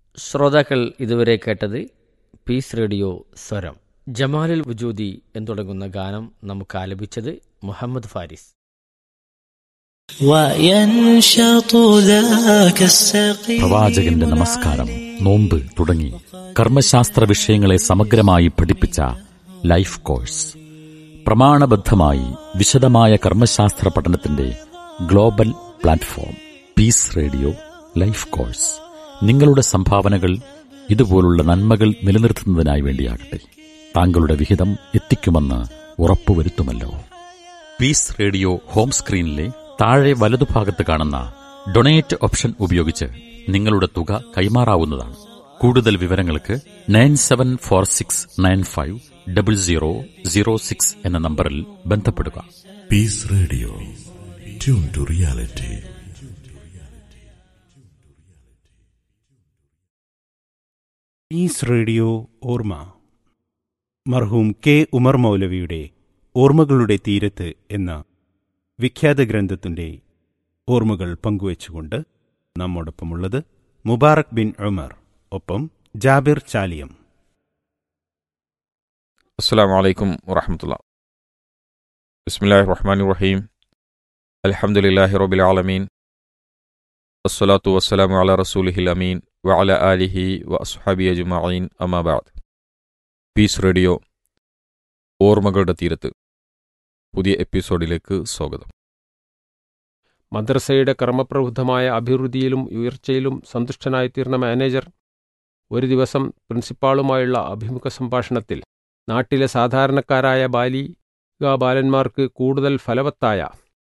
ശ്രോതാക്കൾ ഇതുവരെ കേട്ടത് പീസ് റേഡിയോ സ്വരം ജമാലുൽ വുജൂദി എന്ന് തുടങ്ങുന്ന ഗാനം നമുക്ക് ആലപിച്ചത് മുഹമ്മദ് ഫാരിസ് وينشط ذاك السقيم പ്രവാചകന്റെ നമസ്കാരം നോമ്പ് തുടങ്ങി കർമ്മശാസ്ത്ര വിഷയങ്ങളെ സമഗ്രമായി പഠിപ്പിച്ച ലൈഫ് കോഴ്സ് പ്രമാണബദ്ധമായി വിശദമായ കർമ്മശാസ്ത്ര പഠനത്തിന്റെ global platform Peace Radio life course നിങ്ങളുടെ സംഭാവനകൾ ഇതുപോലുള്ള നന്മകൾ നിലനിർത്തുന്നതിനായി വേണ്ടിയാകട്ടെ താങ്കളുടെ വിഹിതം എത്തിക്കുമെന്ന് ഉറപ്പുവരുത്തുമല്ലോ പീസ് റേഡിയോ ഹോം സ്ക്രീനിലെ താഴെ വലതുഭാഗത്ത് കാണുന്ന ഡൊണേറ്റ് ഓപ്ഷൻ ഉപയോഗിച്ച് നിങ്ങളുടെ തുക കൈമാറാവുന്നതാണ് കൂടുതൽ വിവരങ്ങൾക്ക് nine seven four six nine five double zero zero six എന്ന നമ്പറിൽ ബന്ധപ്പെടുക Peace Radio. Tune to reality. ഈസ് റേഡിയോ ഓർമ്മ മർഹൂം കെ ഉമർ മൗലവിയുടെ ഓർമ്മകളുടെ തീരത്ത് എന്ന വിഖ്യാത ഗ്രന്ഥത്തിന്റെ ഓർമ്മകൾ പങ്കുവച്ചുകൊണ്ട് നമ്മോടൊപ്പമുള്ളത് മുബാറക് ബിൻ ഉമർ ഒപ്പം ജാബിർ ചാലിയം അസ്സാം വലൈക്കും വറഹമത്തുള്ള ബിസ്മില്ലാഹി റഹ്മാൻ റഹീം അലഹമുല്ലാഹി റബിൽ ആലമീൻ അസ്സലാത്തു വസ്സലാമു അല റസൂലിഹിൽ അമീൻ വ അല ആലിഹി വ അസ്ഹാബി അജുമീൻ അമാബാദ് പീസ് റേഡിയോ ഓർമ്മകളുടെ തീരത്ത് പുതിയ എപ്പിസോഡിലേക്ക് സ്വാഗതം മദ്രസയുടെ ക്രമപ്രബുദ്ധമായ അഭിവൃദ്ധിയിലും ഉയർച്ചയിലും സന്തുഷ്ടനായിത്തീർന്ന മാനേജർ ഒരു ദിവസം പ്രിൻസിപ്പാളുമായുള്ള അഭിമുഖ സംഭാഷണത്തിൽ നാട്ടിലെ സാധാരണക്കാരായ ബാലിക ബാലന്മാർക്ക് കൂടുതൽ ഫലവത്തായ